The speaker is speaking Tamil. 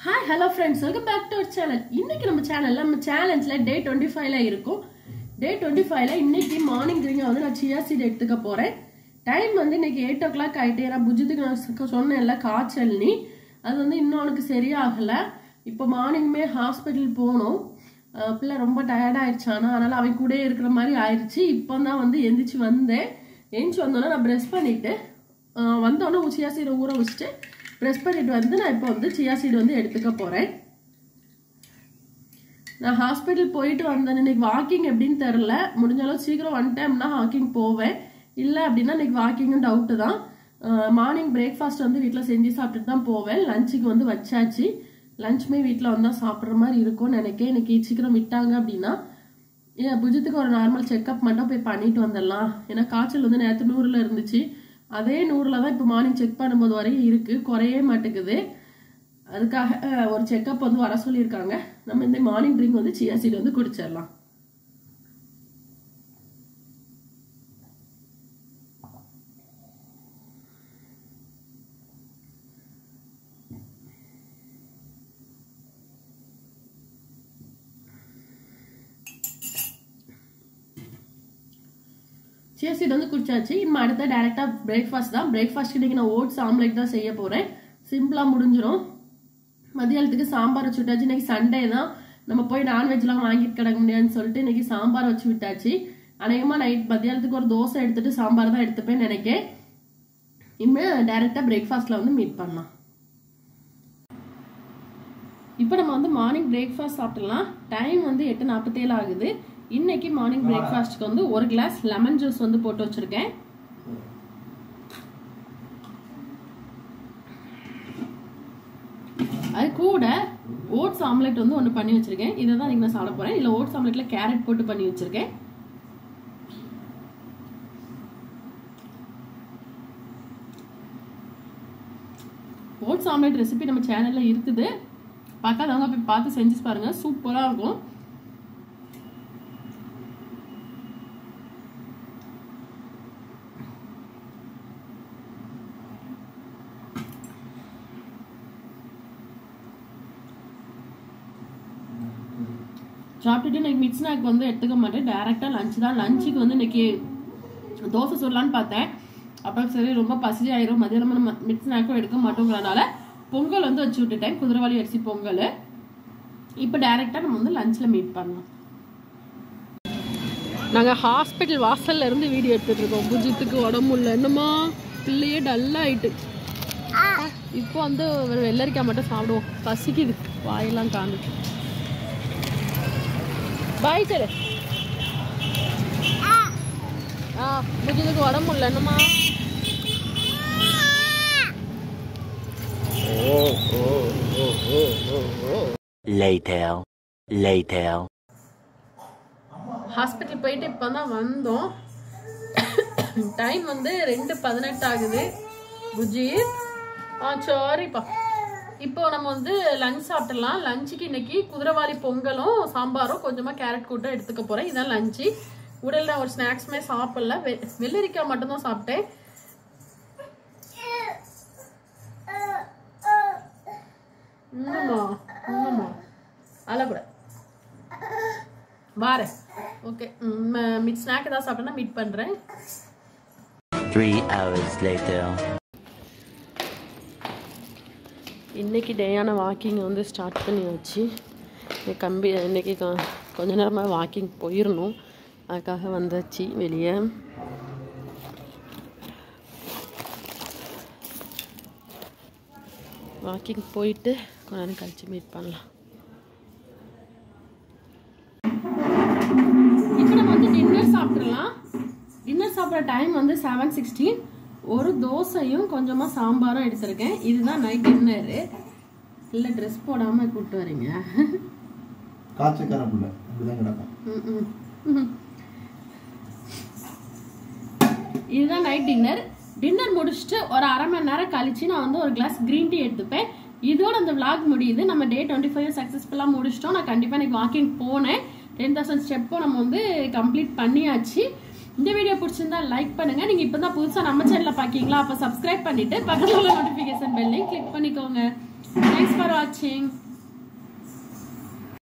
Hi hello friends welcome back to our channel இன்னைக்கு நம்ம சேனல்ல நம்ம சேலஞ்சில் டே டுவெண்ட்டி ஃபைவ்ல இருக்கும் டே டுவெண்ட்டி ஃபைவ்ல இன்னைக்கு மார்னிங் ட்ரிங்க வந்து நான் சியா சீட் எடுத்துக்க போறேன் டைம் வந்து இன்னைக்கு எயிட் ஓ கிளாக் ஆயிட்டே நான் புஜித்துக்கு நான் சொ- சொன்னேன்ல காய்ச்சல் நீ அது வந்து இன்னும் அவனுக்கு சரியாகல இப்போ மார்னிங்குமே ஹாஸ்பிட்டல் போகணும் அஹ் பிள்ளை ரொம்ப டயர்ட் ஆயிடுச்சானா அதனால அவன் கூடயே இருக்கிற மாதிரி ஆயிடுச்சு இப்போ தான் வந்து எந்திரிச்சு வந்தேன் எந்திரிச்சு வந்தோன்னே நான் ப்ரெஷ் பண்ணிட்டு அஹ் வந்தோடனே சியா சீடை ஊற வச்சுட்டு ப்ரெஸ் பண்ணிட்டு வந்து நான் இப்போ வந்து சியா சீடு வந்து எடுத்துக்க போறேன் நான் ஹாஸ்பிட்டல் போயிட்டு வந்தேன் இன்னைக்கு வாக்கிங் எப்படின்னு தெரில முடிஞ்ச அளவு சீக்கிரம் வந்துட்டேன்னா வாக்கிங் போவேன் இல்லை அப்படின்னா இன்னைக்கு வாக்கிங்கும் டவுட்டு தான் மார்னிங் பிரேக்ஃபாஸ்ட் வந்து வீட்டில் செஞ்சு சாப்பிட்டுட்டு தான் போவேன் லஞ்சுக்கு வந்து வச்சாச்சு லஞ்சுமே வீட்டில் வந்தால் சாப்பிட்ற மாதிரி இருக்கும்னு நினைக்கிறேன் இன்னைக்கு சீக்கிரம் விட்டாங்க அப்படின்னா ஏன் புஜத்துக்கு ஒரு நார்மல் செக்கப் மட்டும் போய் பண்ணிட்டு வந்துடலாம் ஏன்னா காய்ச்சல் வந்து நேற்று நூறில் இருந்துச்சு அதே நூறில் தான் இப்போ மார்னிங் செக் பண்ணும்போது வரையும் இருக்குது குறையவே மாட்டேங்குது அதுக்காக அஹ், ஒரு செக்கப் வந்து வர சொல்லியிருக்காங்க நம்ம இந்த மார்னிங் ட்ரிங்க் வந்து சியா சீட் வந்து குடிச்சிடலாம் சியா சீட் வந்து குடிச்சாச்சு இனிமே அடுத்த டேரெக்டாக பிரேக்ஃபாஸ்ட் தான் பிரேக்ஃபாஸ்ட் இன்னைக்கு நான் ஓட்ஸ் ஆம்லேட் தான் செய்ய போகிறேன் சிம்பிளாக முடிஞ்சிடும் மதியானத்துக்கு சாம்பார் வச்சு விட்டாச்சு இன்னைக்கு சண்டே தான் நம்ம போய் நான்வெஜ்லாம் வாங்கிட்டு கிடக்க முடியாதுன்னு சொல்லிட்டு இன்னைக்கு சாம்பார் வச்சு விட்டாச்சு அநேகமாக நைட் மதியானத்துக்கு ஒரு தோசை எடுத்துட்டு சாம்பார் தான் எடுத்துப்பேன்னு நினைக்கேன் இனிமே டைரெக்டாக பிரேக்ஃபாஸ்ட்டில் வந்து மீட் பண்ணலாம் இப்போ நம்ம வந்து மார்னிங் பிரேக்ஃபாஸ்ட் சாப்பிடலாம் டைம் வந்து எட்டு நாற்பத்தேழு ஆகுது இன்னைக்கு மார்னிங் பிரேக்ஃபாஸ்ட்க்கு வந்து ஒரு கிளாஸ் லெமன் ஜூஸ் வந்து போட்டு வச்சிருக்கேன் அது கூட ஓட்ஸ் ஆம்லெட் வந்து ஒன்று பண்ணி வச்சிருக்கேன் இதை தான் நான் சாப்பிட போறேன் இதில் ஓட்ஸ் ஆம்லெட்ல கேரட் போட்டு பண்ணி வச்சிருக்கேன் ஓட்ஸ் ஆம்லெட் ரெசிபி நம்ம சேனல்ல இருக்குது பார்க்காதவங்க போய் பார்த்து செஞ்சு பாருங்க சூப்பரா இருக்கும் சாப்பிட்டுட்டு இன்னைக்கு மிட் ஸ்நாக் வந்து எடுத்துக்க மாட்டேன் டேரெக்டாக லஞ்ச் தான் லஞ்சுக்கு வந்து இன்னைக்கு தோசை சுடலான்னு பார்த்தேன் அப்புறம் சரி ரொம்ப பசி ஆயிரும் மதியானம் நம்ம மிட் ஸ்நாக்கும் எடுக்க மாட்டோங்கிறனால பொங்கல் வந்து வச்சு விட்டுட்டேன் குதிரைவாளி அரிசி பொங்கல் இப்போ டேரெக்டாக நம்ம வந்து லஞ்சில் மீட் பண்ணலாம் நாங்கள் ஹாஸ்பிட்டல் வாசல்ல இருந்து வீடியோ எடுத்துட்டு இருக்கோம் புஜித்துக்கு உடம்பு இல்லை என்னமா பிள்ளையே டல்லாயிட்டு இப்போ வந்து ஒரு வெள்ளரிக்காய் மட்டும் சாப்பிடுவோம் பசிக்குது வாயெல்லாம் காந்து பாய் சொல்லு ஆ புஜித்துக்கு உடம்பு இல்லை என்னமா Later. Later. ஹாஸ்பிட்டல் போயிட்டு இப்போ தான் வந்தோம் டைம் வந்து ரெண்டு பதினெட்டு ஆகுது புஜி ஆ சாரிப்பா இப்போ நம்ம வந்து லஞ்ச் சாப்பிடலாம் லஞ்சுக்கு இன்னைக்கு குதிரைவாலி பொங்கலும் சாம்பாரும் கொஞ்சமாக கேரட் கூட்டம் எடுத்துக்க போகிறேன் இதான் லஞ்சு உடல் நான் ஒரு ஸ்நாக்ஸுமே சாப்பிடல வெ வெள்ளரிக்காய் மட்டும்தான் சாப்பிட்டேன் இன்னுமா இன்னுமா அழக்கூட வாரேன் ஓகே மிட் ஸ்நாக் ஏதாவது சாப்பிட்டேன்னா மீட் பண்ணுறேன் Three hours later. இன்னைக்கு டேயான வாக்கிங் வந்து ஸ்டார்ட் பண்ணியாச்சு இன்னைக்கு கம்பி இன்னைக்கு கொ- கொஞ்ச நேரமாக வாக்கிங் போயிடணும் அதுக்காக வந்தாச்சு வெளியே வாக்கிங் போயிட்டு கொஞ்ச நேரம் கழிச்சு மீட் பண்ணலாம் இப்போ நம்ம வந்து டின்னர் சாப்பிடலாம் டின்னர் சாப்பிட்ற டைம் வந்து செவன் சிக்ஸ்டீன் ஒரு தோசையும் கொஞ்சமாக சாம்பாரும் எடுத்திருக்கேன் இதுதான் நைட் டின்னரு இல்லை ட்ரெஸ் போடாமல் கூப்பிட்டு வரீங்க காய்ச்சக்கார பிள்ளை இப்படிதான் கிடக்கும் ம்ம். ம்ம். இதுதான் நைட் டின்னர் டின்னர் முடிச்சுட்டு ஒரு அரை மணி நேரம் கழிச்சு நான் வந்து ஒரு கிளாஸ் க்ரீன் டீ எடுத்துப்பேன் இதோட அந்த vlog முடியுது நம்ம டே டுவெண்ட்டி ஃபைவ் சக்ஸஸ்ஃபுல்லாக முடிச்சிட்டோம் நான் கண்டிப்பாக எனக்கு வாக்கிங் போனேன் டென் தௌசண்ட் ஸ்டெப்பும் நம்ம வந்து கம்ப்ளீட் பண்ணியாச்சு இந்த வீடியோ பிடிச்சிருந்தா லைக் பண்ணுங்க நீங்க இப்பதான் புதுசா நம்ம சேனல்ல பாக்கீங்களா அப்ப சப்ஸ்கிரைப் பண்ணிட்டு பக்கத்துல உள்ள நோட்டிபிகேஷன் பெல்லையும் கிளிக் பண்ணிக்கோங்க தேங்க்ஸ் ஃபார் வாட்சிங்